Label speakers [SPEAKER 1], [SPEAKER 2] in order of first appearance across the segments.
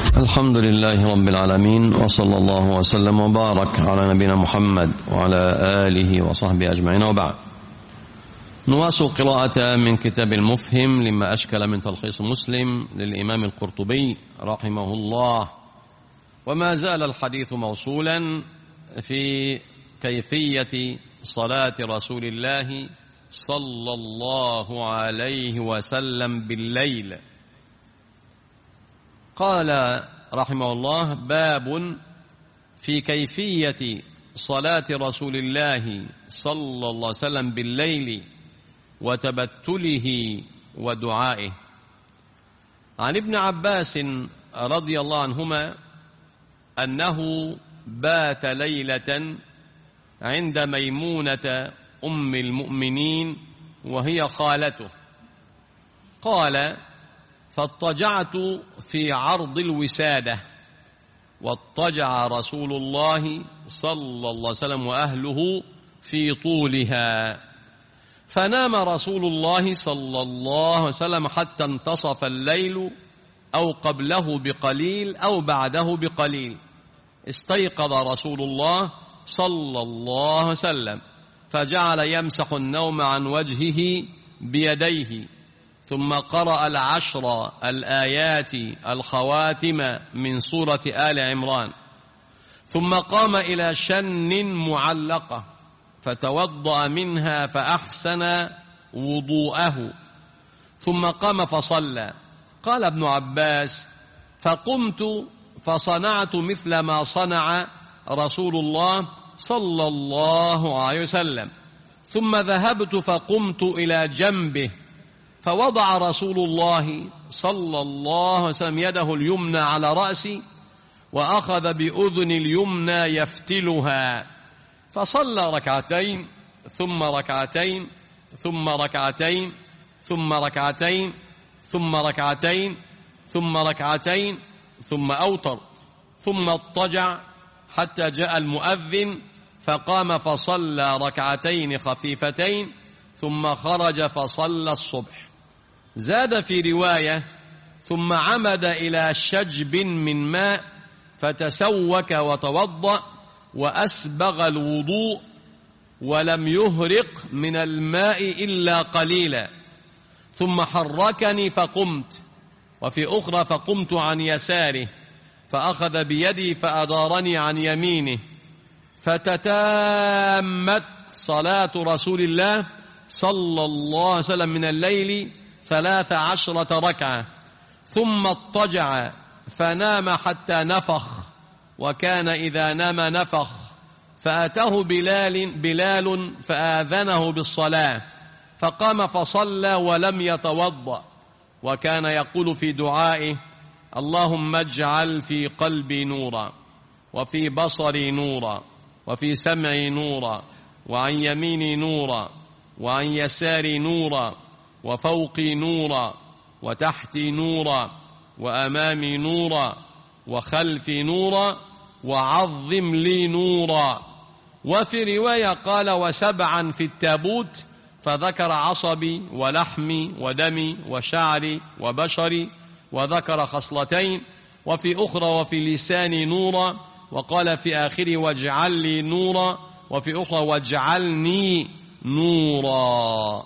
[SPEAKER 1] الحمد لله رب العالمين وصلى الله وسلم وبارك على نبينا محمد وعلى آله وصحبه أجمعين وبعد نواصل قراءة من كتاب المفهم لما أشكل من تلخيص مسلم للإمام القرطبي رحمه الله وما زال الحديث موصولا في كيفية صلاة رسول الله صلى الله عليه وسلم بالليل قال رحمه الله باب في كيفية صلاة رسول الله صلى الله عليه وسلم بالليل وتبتله ودعائه عن ابن عباس رضي الله عنهما أنه بات ليلة عند ميمونة أم المؤمنين وهي خالته قال فاضطجعت في عرض الوسادة واضطجع رسول الله صلى الله عليه وسلم وأهله في طولها فنام رسول الله صلى الله عليه وسلم حتى انتصف الليل أو قبله بقليل أو بعده بقليل استيقظ رسول الله صلى الله عليه وسلم فجعل يمسح النوم عن وجهه بيديه ثم قرأ العشر الآيات الخواتم من سورة آل عمران ثم قام إلى شن معلقة فتوضأ منها فأحسن وضوءه ثم قام فصلى قال ابن عباس فقمت فصنعت مثل ما صنع رسول الله صلى الله عليه وسلم ثم ذهبت فقمت إلى جنبه فوضع رسول الله صلى الله عليه وسلم يده اليمنى على رأسي وأخذ بأذن اليمنى يفتلها فصلى ركعتين ثم ركعتين ثم ركعتين ثم ركعتين ثم ركعتين ثم ركعتين ثم أوتر ثم اضطجع حتى جاء المؤذن فقام فصلى ركعتين خفيفتين ثم خرج فصلى الصبح زاد في رواية ثم عمد إلى شجب من ماء فتسوك وتوضأ وأسبغ الوضوء ولم يهرق من الماء إلا قليلا ثم حركني فقمت وفي أخرى فقمت عن يساره فأخذ بيدي فأدارني عن يمينه فتتامت صلاة رسول الله صلى الله عليه وسلم من الليل ثلاث عشرة ركعة ثم اضطجع فنام حتى نفخ وكان إذا نام نفخ فأتاه بلال, بلال فآذنه بالصلاة فقام فصلى ولم يتوضأ وكان يقول في دعائه اللهم اجعل في قلبي نورا وفي بصري نورا وفي سمعي نورا وعن يميني نورا وعن يساري نورا وفوقي نورا وتحتي نورا وأمامي نورا وخلفي نورا وعظم لي نورا وفي رواية قال وسبعا في التابوت فذكر عصبي ولحمي ودمي وشعري وبشري وذكر خصلتين وفي أخرى وفي لساني نورا وقال في آخره واجعل لي نورا وفي أخرى واجعلني نورا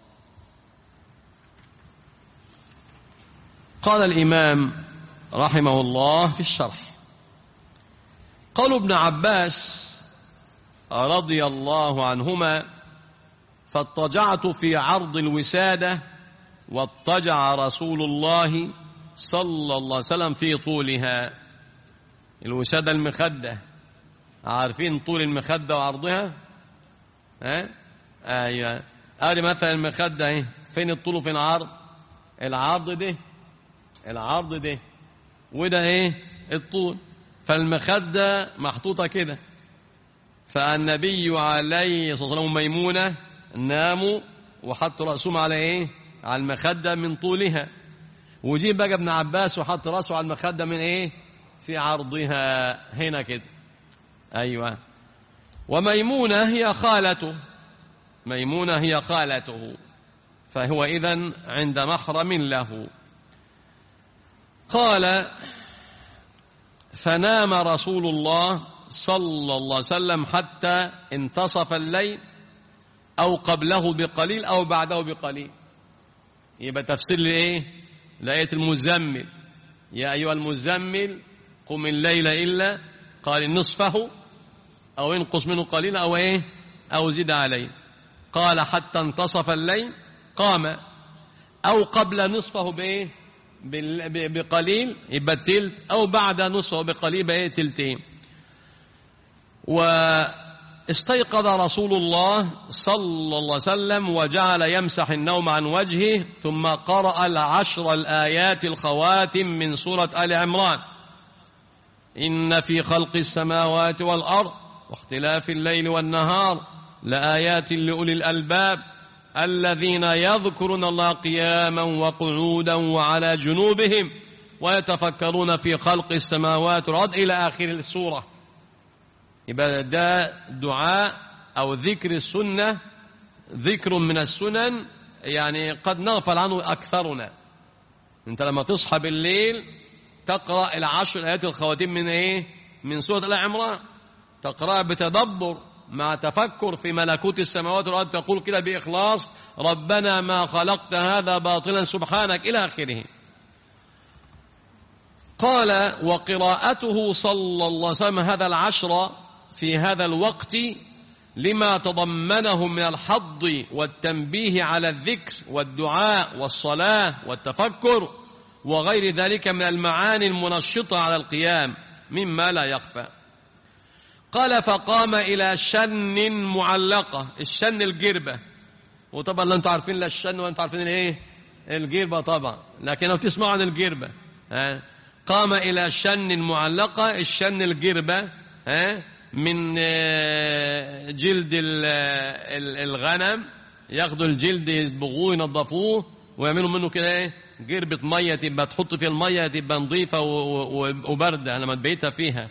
[SPEAKER 1] قال الإمام رحمه الله في الشرح قال ابن عباس رضي الله عنهما فاضطجعت في عرض الوسادة واضطجع رسول الله صلى الله عليه وسلم في طولها الوسادة المخدة عارفين طول المخدة وعرضها ها ايوه ادي مثلا المخدة اهي فين الطول وفين العرض العرض ده العرض ده وده ايه الطول فالمخدة محطوطة كده فالنبي عليه الصلاة والسلام ميمونة ناموا وحطوا رأسهم على ايه على المخدة من طولها وجيب بقى ابن عباس وحط رأسه على المخدة من ايه في عرضها هنا كده ايوه وميمونة هي خالته ميمونة هي خالته فهو إذن عند محرم له قال فنام رسول الله صلى الله عليه وسلم حتى انتصف الليل أو قبله بقليل أو بعده بقليل يبقى تفسير لإيه لآية المزمل يا أيها المزمل قم الليل إلا قال نصفه أو انقص منه قليلا أو إيه أو زد عليه قال حتى انتصف الليل قام أو قبل نصفه بإيه بقليل يبقى التلت أو بعد نصفه بقليل يبقى إيه تلتين واستيقظ رسول الله صلى الله عليه وسلم وجعل يمسح النوم عن وجهه ثم قرأ العشر الآيات الخواتم من سورة آل عمران إن في خلق السماوات والأرض واختلاف الليل والنهار لآيات لأولي الألباب الذين يذكرون الله قياما وقعودا وعلى جنوبهم ويتفكرون في خلق السماوات والأرض إلى آخر السورة يبقى ده دعاء أو ذكر السنة ذكر من السنن يعني قد نغفل عنه أكثرنا أنت لما تصحى بالليل تقرأ العشر آيات الخواتيم من إيه من سورة آل عمران تقرأ بتدبر مع تفكر في ملكوت السماوات والأرض تقول كده بإخلاص ربنا ما خلقت هذا باطلا سبحانك إلى آخره قال وقراءته صلى الله عليه وسلم هذا العشر في هذا الوقت لما تضمنه من الحض والتنبيه على الذكر والدعاء والصلاة والتفكر وغير ذلك من المعاني المنشطة على القيام مما لا يخفى قال فقام إلى شن معلقة الشن الجربة وطبعا لا انتم عارفين لا الشن وانتم عارفين الايه الجربة طبعا لكن لو تسمعوا عن الجربة ها قام إلى شن معلقة الشن الجربة ها من جلد الغنم ياخدوا الجلد يصبغوه ينظفوه ويعملوا منه كده ايه جربة مية تبقى تحط فيها المية تبقى نظيفة وباردة لما تبيتها فيها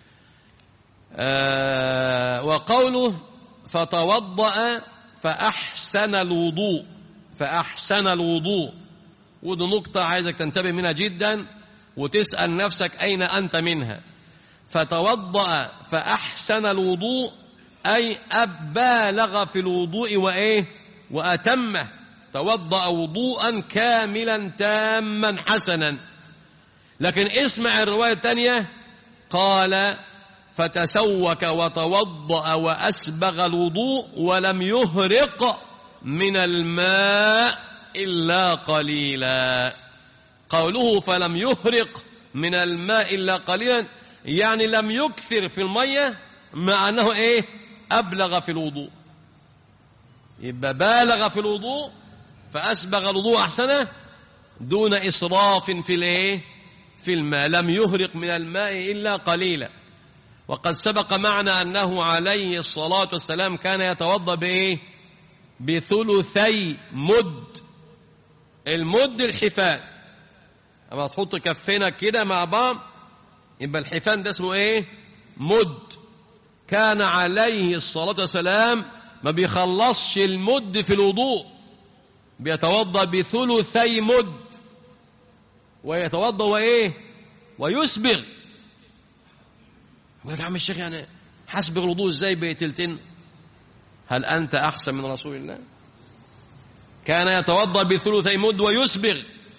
[SPEAKER 1] آه وقوله فتوضأ فأحسن الوضوء فأحسن الوضوء ودي نقطة عايزك تنتبه منها جدا وتسأل نفسك أين أنت منها فتوضأ فأحسن الوضوء أي أبالغ في الوضوء وإيه وأتمه توضأ وضوءا كاملا تاما حسنا لكن اسمع الرواية الثانية قال فتسوك وتوضأ وأسبغ الوضوء ولم يهرق من الماء إلا قليلا قوله فلم يهرق من الماء إلا قليلا يعني لم يكثر في المية مع أنه إيه أبلغ في الوضوء يبقى بالغ في الوضوء فأسبغ الوضوء أحسنه دون إسراف في الإيه في الماء لم يهرق من الماء إلا قليلا وقد سبق معنا أنه عليه الصلاة والسلام كان يتوضأ بإيه بثلثي مد المد الحفان أما تحط كفنا كده مع بعض يبقى الحفان ده اسمه إيه مد كان عليه الصلاة والسلام ما بيخلصش المد في الوضوء بيتوضأ بثلثي مد ويتوضأ وإيه ويسبغ يقول لك يا عم الشيخ يعني حسبغ الوضوء ازاي بتلتين هل أنت أحسن من رسول الله كان يتوضأ بثلثي مد ويسبغ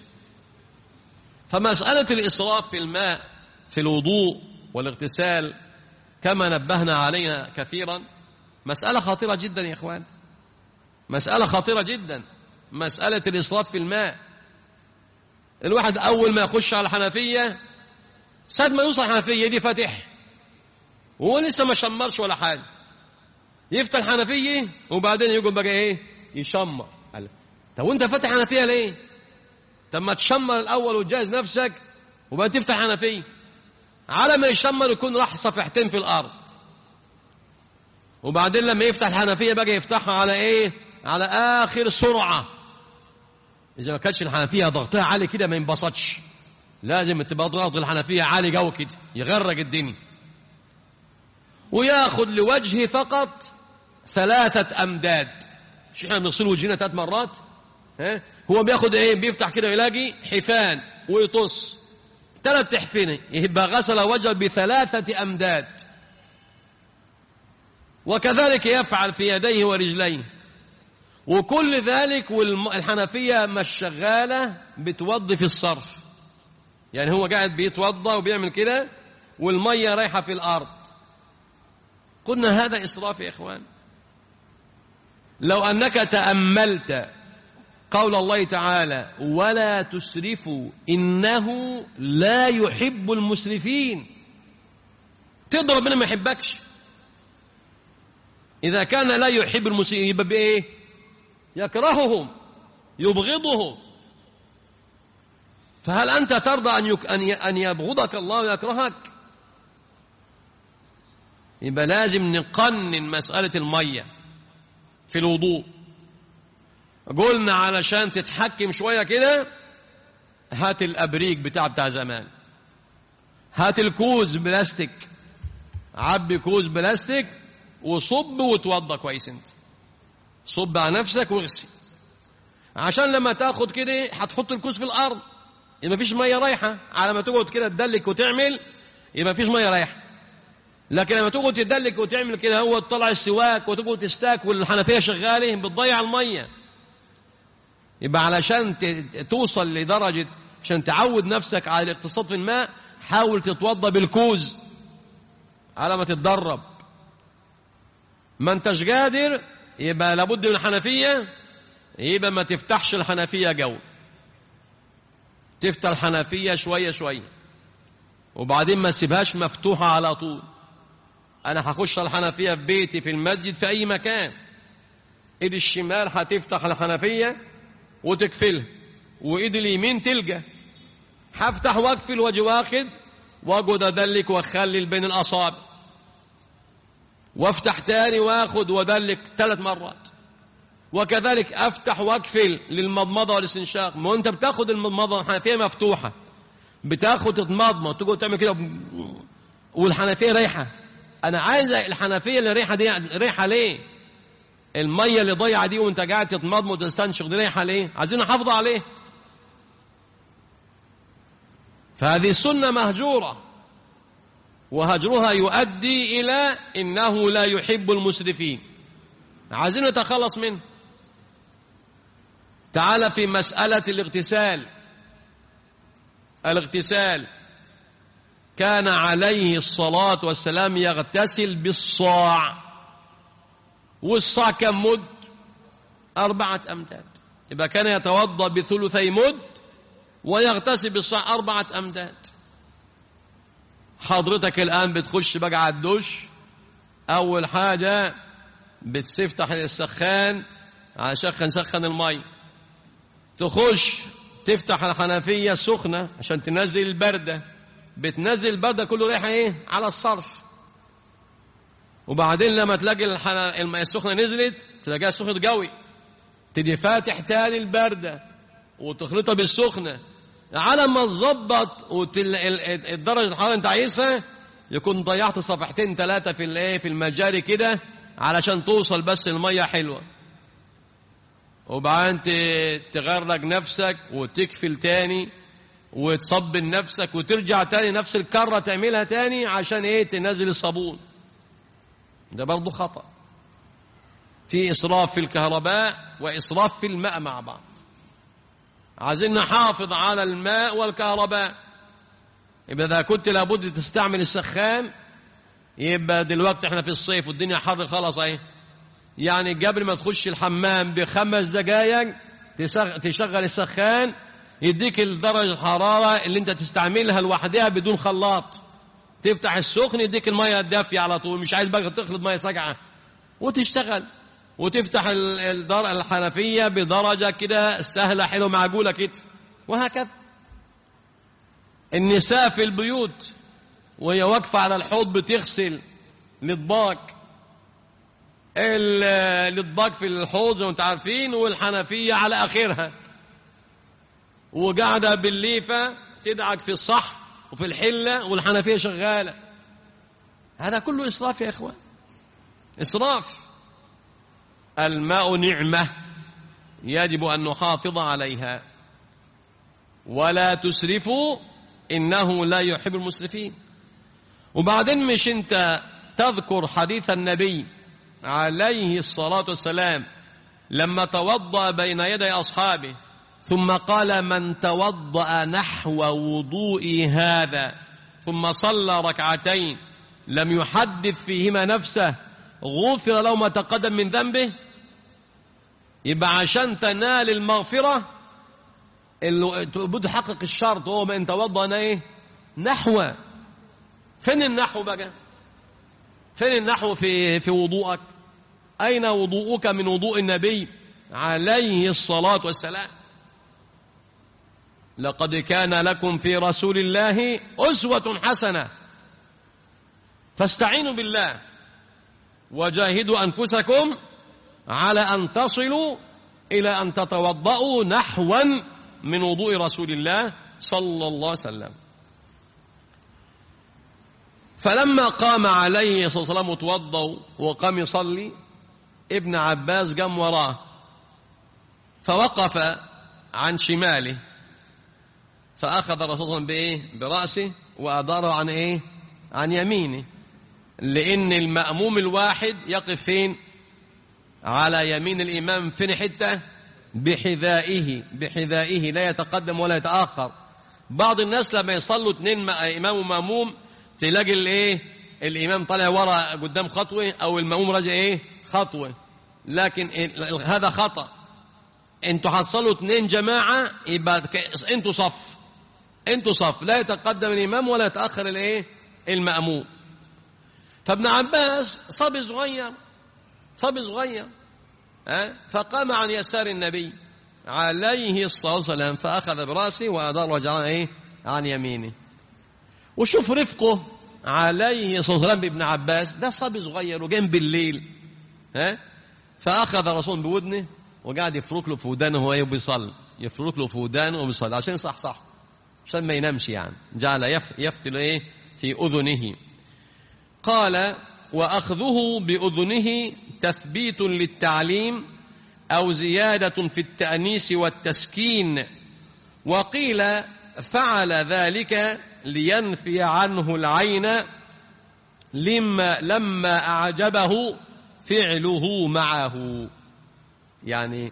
[SPEAKER 1] فمسألة الإسراف في الماء في الوضوء والاغتسال كما نبهنا عليها كثيرا مسألة خطيرة جدا يا إخوان مسألة خطيرة جدا مسألة الإسراف في الماء الواحد أول ما يخش على الحنفية ساعة ما يوصل الحنفية دي فاتح وهو لسه ما شمرش ولا حاجة يفتح الحنفية وبعدين يقول بقى ايه يشمر قال طب وانت فاتح حنفية ليه طب ما تشمر الأول وتجهز نفسك وبعدين تفتح حنفية على ما يشمر يكون راح صفحتين في الأرض وبعدين لما يفتح الحنفية بقى يفتحها على ايه على آخر سرعة إذا ما كانتش الحنفية ضغطها عالي كده ما ينبسطش لازم تبقى ضغط الحنفية عالي جو كده يغرق الدنيا وياخذ لوجهه فقط ثلاثة أمداد مش احنا بنغسل وجهنا ثلاث مرات ها هو بياخد ايه بيفتح كده يلاقي حفان ويطص ثلاث تحفنة يبقى غسل وجهه بثلاثة أمداد وكذلك يفعل في يديه ورجليه وكل ذلك والحنفية مش شغالة بتوضي في الصرف يعني هو قاعد بيتوضى وبيعمل كده والمية رايحة في الأرض قلنا هذا إسراف يا إخوان لو أنك تأملت قول الله تعالى ولا تسرفوا إنه لا يحب المسرفين تقدر ربنا ما يحبكش إذا كان لا يحب المسرفين يبقى بإيه يكرههم يبغضهم فهل أنت ترضى أن, يك... أن يبغضك الله ويكرهك يبقى لازم نقنن مسألة المية في الوضوء قلنا علشان تتحكم شوية كده هات الأبريق بتاع بتاع زمان هات الكوز بلاستيك عبي كوز بلاستيك وصب وتوضى كويس انت صب على نفسك واغسل عشان لما تاخد كده هتحط الكوز في الارض يبقى مفيش ميه رايحه على ما تقعد كده تدلك وتعمل يبقى مفيش ميه رايحه لكن لما تقعد تدلك وتعمل كده هو تطلع السواك وتقعد تستاك والحنفيه شغاله بتضيع الميه يبقى علشان توصل لدرجه عشان تعود نفسك على الاقتصاد في الماء حاول تتوضا بالكوز على ما تتدرب ما انتش قادر يبقى لابد من الحنفيه يبقى ما تفتحش الحنفيه جو تفتح الحنفيه شويه شويه وبعدين ما تسيبهاش مفتوحه على طول انا هخش الحنفيه في بيتي في المسجد في اي مكان ايد الشمال هتفتح الحنفيه وتقفلها وايد اليمين تلقى هفتح واقفل واجي واخد واقعد ادلك واخلل بين الاصابع وافتح تاني واخد وادلك ثلاث مرات وكذلك افتح واقفل للمضمضه والاستنشاق ما انت بتاخد المضمضه الحنفيه مفتوحه بتاخد تتمضمض تقعد تعمل كده والحنفيه رايحه انا عايز الحنفيه اللي ريحه دي ريحه ليه الميه اللي ضايعه دي وانت قاعد تتمضمض وتستنشق دي ريحه ليه عايزين نحافظ عليه فهذه السنه مهجوره وهجرها يؤدي الى انه لا يحب المسرفين عايزين نتخلص منه تعال في مساله الاغتسال الاغتسال كان عليه الصلاة والسلام يغتسل بالصاع والصاع كم مد أربعة أمداد يبقى كان يتوضأ بثلثي مد ويغتسل بالصاع أربعة أمداد حضرتك الآن بتخش بقى على الدش أول حاجة بتستفتح السخان عشان نسخن المي تخش تفتح الحنفية السخنة عشان تنزل البردة بتنزل البردة كله رايحة ايه على الصرف وبعدين لما تلاقي الحنا... الماء السخنة نزلت تلاقيها سخنة قوي تدي فاتح تاني البردة وتخلطها بالسخنة على ما تظبط وتل... الدرجة الحرارة انت عايزها يكون ضيعت صفحتين ثلاثة في الايه في المجاري كده علشان توصل بس المية حلوة وبعدين تغرق نفسك وتكفل تاني وتصب نفسك وترجع تاني نفس الكرة تعملها تاني عشان ايه تنزل الصابون ده برضه خطأ في إسراف في الكهرباء وإسراف في الماء مع بعض عايزين نحافظ على الماء والكهرباء يبقى إذا كنت لابد تستعمل السخان يبقى دلوقتي احنا في الصيف والدنيا حر خلاص اهي يعني قبل ما تخش الحمام بخمس دقايق تشغل السخان يديك درجة الحرارة اللي انت تستعملها لوحدها بدون خلاط تفتح السخن يديك المية الدافية على طول مش عايز بقى تخلط مية ساقعة وتشتغل وتفتح الدر الحنفية بدرجة كده سهلة حلوة معقولة كده وهكذا النساء في البيوت وهي واقفة على الحوض بتغسل الأطباق الأطباق في الحوض زي ما انتم عارفين والحنفية على آخرها وقاعدة بالليفة تدعك في الصح وفي الحلة والحنفية شغالة هذا كله إسراف يا إخوان إسراف الماء نعمة يجب أن نحافظ عليها ولا تسرفوا إنه لا يحب المسرفين وبعدين مش أنت تذكر حديث النبي عليه الصلاة والسلام لما توضأ بين يدي أصحابه ثم قال من توضأ نحو وضوئي هذا ثم صلى ركعتين لم يحدث فيهما نفسه غفر له ما تقدم من ذنبه يبقى عشان تنال المغفرة اللي بتحقق الشرط هو من توضأ ايه نحو فين النحو بقى فين النحو في في وضوءك أين وضوءك من وضوء النبي عليه الصلاة والسلام لقد كان لكم في رسول الله أسوة حسنة فاستعينوا بالله وجاهدوا أنفسكم على أن تصلوا إلى أن تتوضأوا نحوا من وضوء رسول الله صلى الله عليه وسلم فلما قام عليه الصلاة والسلام وتوضأ وقام يصلي ابن عباس قام وراه فوقف عن شماله فأخذ الرسول صلى الله عليه وسلم بإيه؟ برأسه وأداره عن إيه؟ عن يمينه لأن المأموم الواحد يقف فين؟ على يمين الإمام فين حتة؟ بحذائه بحذائه لا يتقدم ولا يتأخر بعض الناس لما يصلوا اثنين إمام ومأموم تلاقي الإيه؟ الإمام طالع ورا قدام خطوة أو المأموم راجع إيه؟ خطوة لكن هذا خطأ انتوا هتصلوا اثنين جماعة يبقى انتوا صف انتوا صف لا يتقدم الإمام ولا يتأخر الايه المأموم فابن عباس صبي صغير صبي صغير ها فقام عن يسار النبي عليه الصلاة والسلام فأخذ برأسه وأدار وجعه ايه عن يمينه وشوف رفقه عليه الصلاة والسلام بابن عباس ده صبي صغير وجاي بالليل ها فأخذ الرسول بودنه وقاعد يفرك له في ودانه وهو بيصلي يفرك له في ودانه وبيصلي عشان صح صح عشان ما ينامش يعني جعل يفتل ايه في اذنه قال واخذه باذنه تثبيت للتعليم او زياده في التانيس والتسكين وقيل فعل ذلك لينفي عنه العين لما لما اعجبه فعله معه يعني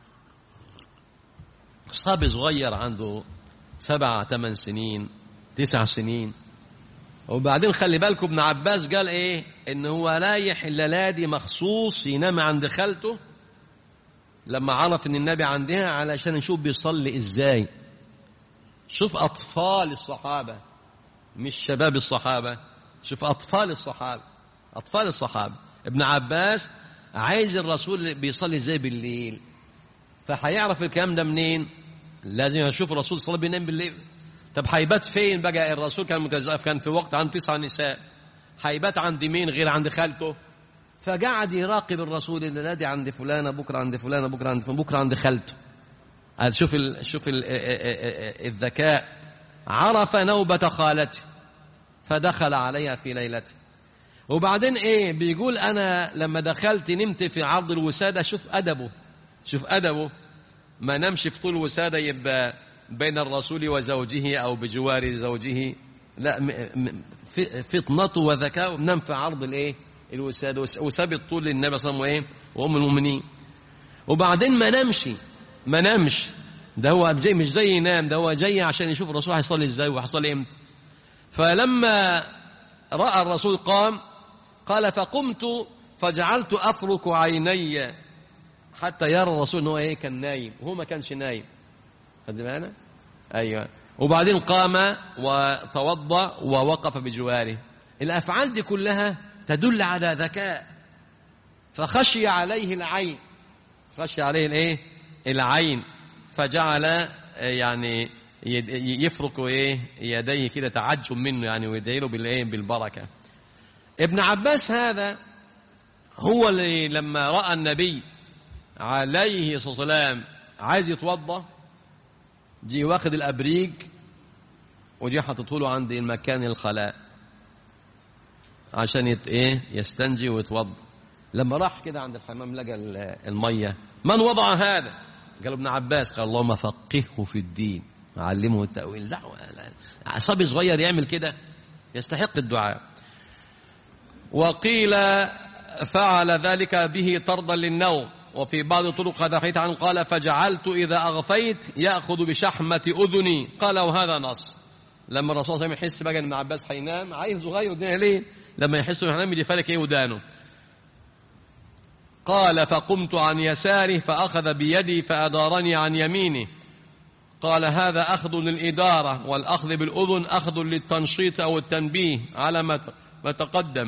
[SPEAKER 1] صبي صغير عنده سبع ثمان سنين تسع سنين وبعدين خلي بالكم ابن عباس قال ايه ان هو رايح الليله دي مخصوص ينام عند خالته لما عرف ان النبي عندها علشان نشوف بيصلي ازاي شوف اطفال الصحابه مش شباب الصحابه شوف اطفال الصحابه اطفال الصحابه ابن عباس عايز الرسول بيصلي ازاي بالليل فهيعرف الكلام ده منين لازم يشوف الرسول صلى الله عليه وسلم بينام بالليل طب هيبات فين بقى الرسول كان متزوج كان في وقت عنده تسع نساء هيبات عند مين غير عند خالته فقعد يراقب الرسول الليله دي عند فلانه بكره عند فلانه بكره عند فلانة بكره عند خالته قال شوف ال شوف ال الذكاء عرف نوبة خالته فدخل عليها في ليلته وبعدين ايه بيقول انا لما دخلت نمت في عرض الوساده شوف ادبه شوف ادبه ما نمشي في طول الوساده يبقى بين الرسول وزوجه او بجوار زوجه لا فطنته وذكاؤه نام في عرض الايه الوساده وساب الطول للنبي صلى الله عليه وسلم وام المؤمنين وبعدين ما نمشي ما نمش ده هو جاي مش جاي ينام ده هو جاي عشان يشوف الرسول هيصلي ازاي وهيصلي امتى فلما راى الرسول قام قال فقمت فجعلت افرك عيني حتى يرى الرسول ان هو ايه كان نايم وهو ما كانش نايم خد بالك ايوه وبعدين قام وتوضا ووقف بجواره الافعال دي كلها تدل على ذكاء فخشي عليه العين خشي عليه الايه العين فجعل يعني يفرك ايه يديه كده تعجب منه يعني ويدعي له بالايه بالبركه ابن عباس هذا هو اللي لما راى النبي عليه الصلاه والسلام عايز يتوضا جي واخد الابريج وجي حاطط له عند المكان الخلاء عشان يت ايه يستنجي ويتوضا لما راح كده عند الحمام لقى الميه من وضع هذا قال ابن عباس قال اللهم فقهه في الدين علمه التأويل لا صبي صغير يعمل كده يستحق الدعاء وقيل فعل ذلك به طردا للنوم وفي بعض طرق هذا حديث عنه قال فجعلت إذا أغفيت يأخذ بشحمة أذني قال وهذا نص لما الرسول صلى الله عليه وسلم يحس بقى ان ابن عباس هينام عيل صغير الدنيا ليه لما يحس انه هينام يجي فالك ايه ودانه قال فقمت عن يساره فأخذ بيدي فأدارني عن يمينه قال هذا أخذ للإدارة والأخذ بالأذن أخذ للتنشيط أو التنبيه على ما تقدم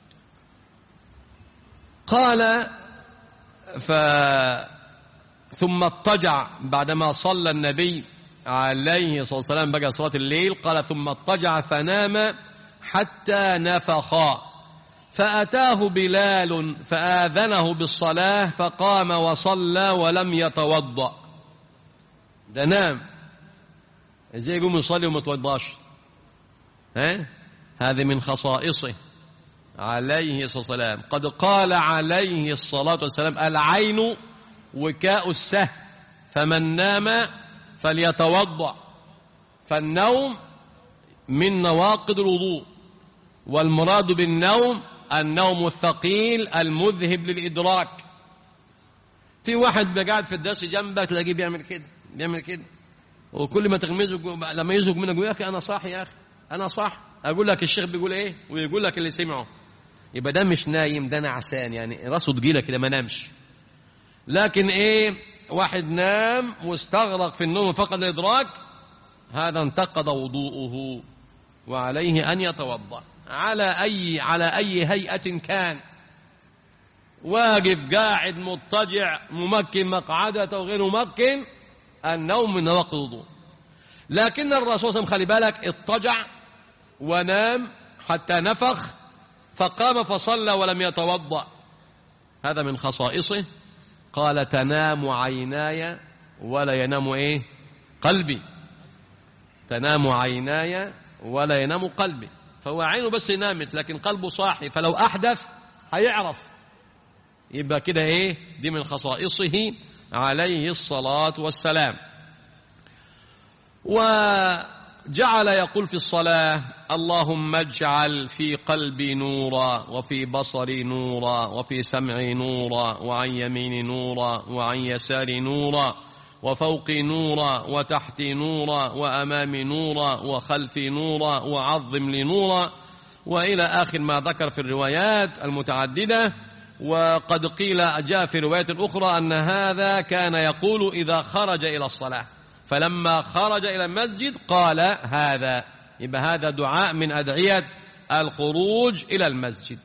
[SPEAKER 1] قال ف ثم اضطجع بعدما صلى النبي عليه الصلاة والسلام بقى صلاة الليل قال ثم اضطجع فنام حتى نفخا فأتاه بلال فآذنه بالصلاة فقام وصلى ولم يتوضأ ده نام ازاي يقوم يصلي وما يتوضاش ها هذه من خصائصه عليه الصلاة والسلام قد قال عليه الصلاة والسلام العين وكاء السه فمن نام فليتوضأ فالنوم من نواقض الوضوء والمراد بالنوم النوم الثقيل المذهب للإدراك في واحد قاعد في الدرس جنبك تلاقيه بيعمل كده بيعمل كده وكل ما تغمزه لما يزهق منك يقول يا اخي انا صح يا اخي انا صح اقول لك الشيخ بيقول ايه ويقول لك اللي سمعه يبقى ده مش نايم ده نعسان يعني راسه تقيله كده ما نامش لكن ايه واحد نام واستغرق في النوم فقد الادراك هذا انتقض وضوءه وعليه ان يتوضا على اي على اي هيئه كان واقف قاعد مضطجع ممكن مقعدته وغير ممكن النوم من نواقض الوضوء لكن الرسول صلى الله عليه وسلم خلي بالك اضطجع ونام حتى نفخ فقام فصلى ولم يتوضا هذا من خصائصه قال تنام عيناي ولا ينام ايه قلبي تنام عيناي ولا ينام قلبي فهو عينه بس نامت لكن قلبه صاحي فلو احدث هيعرف يبقى كده ايه دي من خصائصه عليه الصلاه والسلام وجعل يقول في الصلاه اللهم اجعل في قلبي نورا وفي بصري نورا وفي سمعي نورا وعن يميني نورا وعن يساري نورا وفوقي نورا وتحتي نورا وامامي نورا وخلفي نورا وعظم لي نورا والى اخر ما ذكر في الروايات المتعدده وقد قيل جاء في روايه اخرى ان هذا كان يقول اذا خرج الى الصلاه فلما خرج الى المسجد قال هذا يبقى هذا دعاء من أدعية الخروج إلى المسجد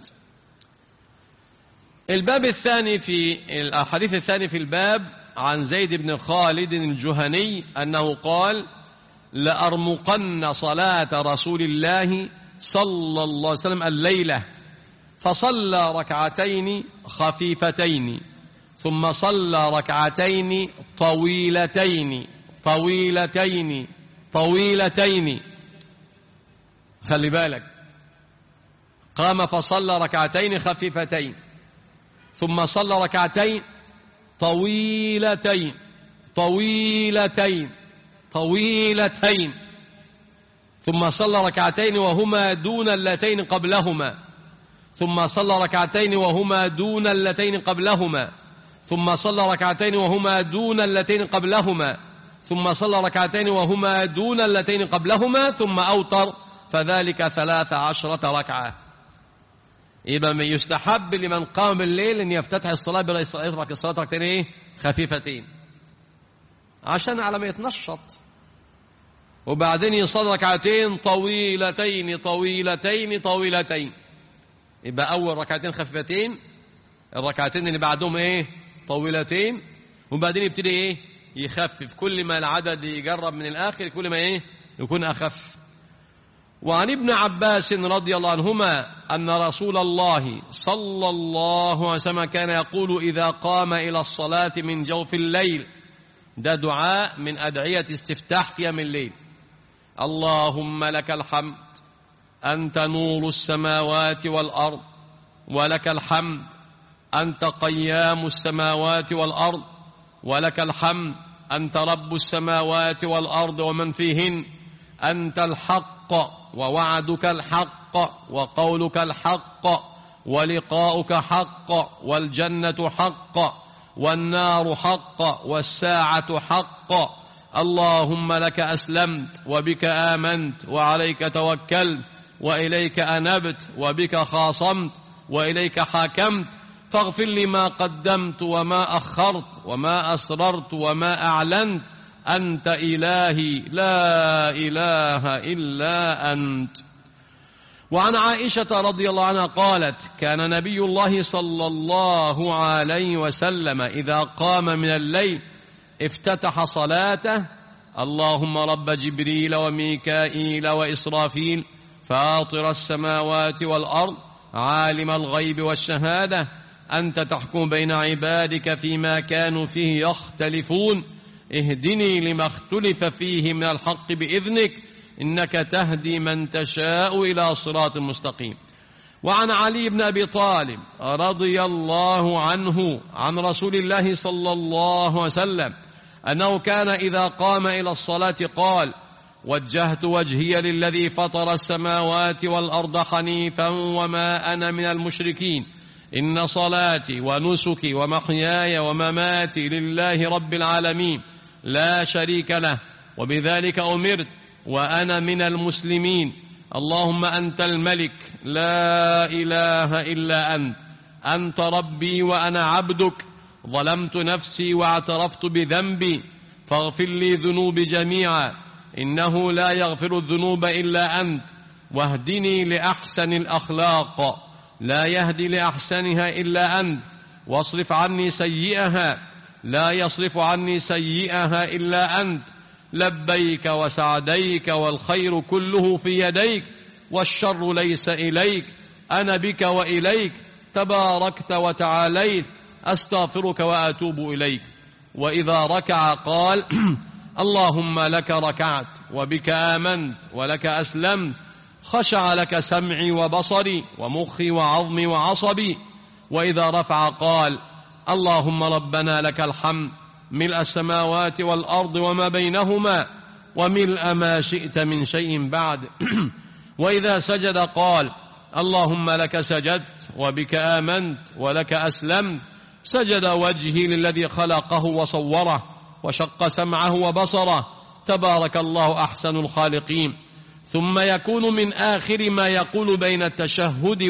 [SPEAKER 1] الباب الثاني في الحديث الثاني في الباب عن زيد بن خالد الجهني أنه قال لأرمقن صلاة رسول الله صلى الله عليه وسلم الليلة فصلى ركعتين خفيفتين ثم صلى ركعتين طويلتين طويلتين طويلتين خلي بالك قام فصلى ركعتين خفيفتين ثم صلى ركعتين طويلتين طويلتين طويلتين ثم صلى ركعتين وهما دون اللتين قبلهما ثم صلى ركعتين وهما دون اللتين قبلهما ثم صلى ركعتين وهما دون اللتين قبلهما ثم صلى ركعتين وهما دون اللتين قبلهما ثم أوتر فذلك ثلاث عشرة ركعة يبقى يستحب لمن قام بالليل أن يفتتح الصلاة بيترك الصلاة ركعتين إيه؟ خفيفتين عشان على ما يتنشط وبعدين يصلي ركعتين طويلتين طويلتين طويلتين يبقى أول ركعتين خفيفتين الركعتين اللي بعدهم إيه طويلتين وبعدين يبتدي إيه يخفف كل ما العدد يقرب من الآخر كل ما إيه يكون أخف وعن ابن عباس رضي الله عنهما أن رسول الله صلى الله عليه وسلم كان يقول إذا قام إلى الصلاة من جوف الليل ده دعاء من أدعية استفتاح قيام الليل اللهم لك الحمد أنت نور السماوات والأرض ولك الحمد أنت قيام السماوات والأرض ولك الحمد أنت رب السماوات والأرض ومن فيهن أنت الحق ووعدك الحق وقولك الحق ولقاؤك حق والجنة حق والنار حق والساعة حق اللهم لك أسلمت وبك آمنت وعليك توكلت وإليك أنبت وبك خاصمت وإليك حاكمت فاغفر لي ما قدمت وما أخرت وما أسررت وما أعلنت أنت إلهي لا إله إلا أنت وعن عائشة رضي الله عنها قالت كان نبي الله صلى الله عليه وسلم إذا قام من الليل افتتح صلاته اللهم رب جبريل وميكائيل وإسرافيل فاطر السماوات والأرض عالم الغيب والشهادة أنت تحكم بين عبادك فيما كانوا فيه يختلفون اهدني لما اختلف فيه من الحق بإذنك إنك تهدي من تشاء إلى صراط مستقيم وعن علي بن أبي طالب رضي الله عنه عن رسول الله صلى الله عليه وسلم أنه كان إذا قام إلى الصلاة قال وجهت وجهي للذي فطر السماوات والأرض حنيفا وما أنا من المشركين إن صلاتي ونسكي ومحياي ومماتي لله رب العالمين لا شريك له وبذلك أمرت وأنا من المسلمين اللهم أنت الملك لا إله إلا أنت أنت ربي وأنا عبدك ظلمت نفسي واعترفت بذنبي فاغفر لي ذنوبي جميعا إنه لا يغفر الذنوب إلا أنت واهدني لأحسن الأخلاق لا يهدي لأحسنها إلا أنت واصرف عني سيئها لا يصرف عني سيئها إلا أنت لبيك وسعديك والخير كله في يديك والشر ليس إليك أنا بك وإليك تباركت وتعاليت أستغفرك وأتوب إليك وإذا ركع قال اللهم لك ركعت وبك آمنت ولك أسلمت خشع لك سمعي وبصري ومخي وعظمي وعصبي وإذا رفع قال اللهم ربنا لك الحمد ملء السماوات والأرض وما بينهما وملء ما شئت من شيء بعد وإذا سجد قال اللهم لك سجدت وبك آمنت ولك أسلمت سجد وجهي للذي خلقه وصوره وشق سمعه وبصره تبارك الله أحسن الخالقين ثم يكون من آخر ما يقول بين التشهد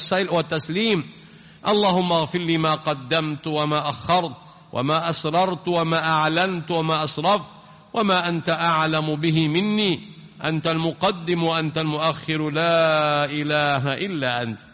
[SPEAKER 1] والتسليم اللهم اغفر لي ما قدمت وما أخرت وما أسررت وما أعلنت وما أسرفت وما أنت أعلم به مني أنت المقدم وأنت المؤخر لا إله إلا أنت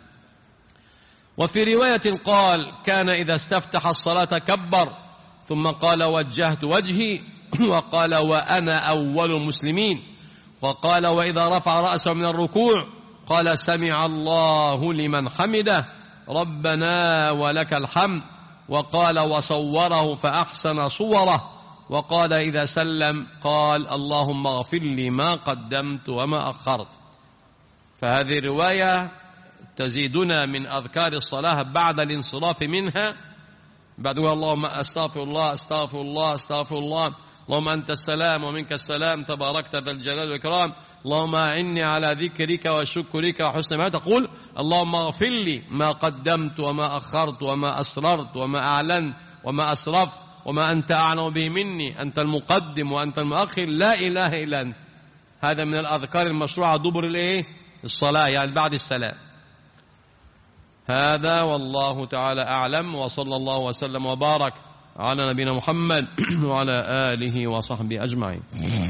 [SPEAKER 1] وفي رواية قال كان إذا استفتح الصلاة كبر ثم قال وجهت وجهي وقال وأنا أول المسلمين وقال وإذا رفع رأسه من الركوع قال سمع الله لمن حمده ربنا ولك الحمد وقال وصوره فأحسن صوره وقال إذا سلم قال اللهم اغفر لي ما قدمت وما أخرت فهذه الرواية تزيدنا من أذكار الصلاة بعد الانصراف منها بعد اللهم أستغفر الله أستغفر الله أستغفر الله اللهم أنت السلام ومنك السلام تباركت ذا الجلال والإكرام اللهم أعني على ذكرك وشكرك وحسن ما تقول اللهم اغفر لي ما قدمت وما أخرت وما أسررت وما أعلنت وما أسرفت وما أنت أعلم به مني أنت المقدم وأنت المؤخر لا إله إلا أنت هذا من الأذكار المشروعة دبر الإيه الصلاة يعني بعد السلام هذا والله تعالى أعلم وصلى الله وسلم وبارك على نبينا محمد وعلى آله وصحبه أجمعين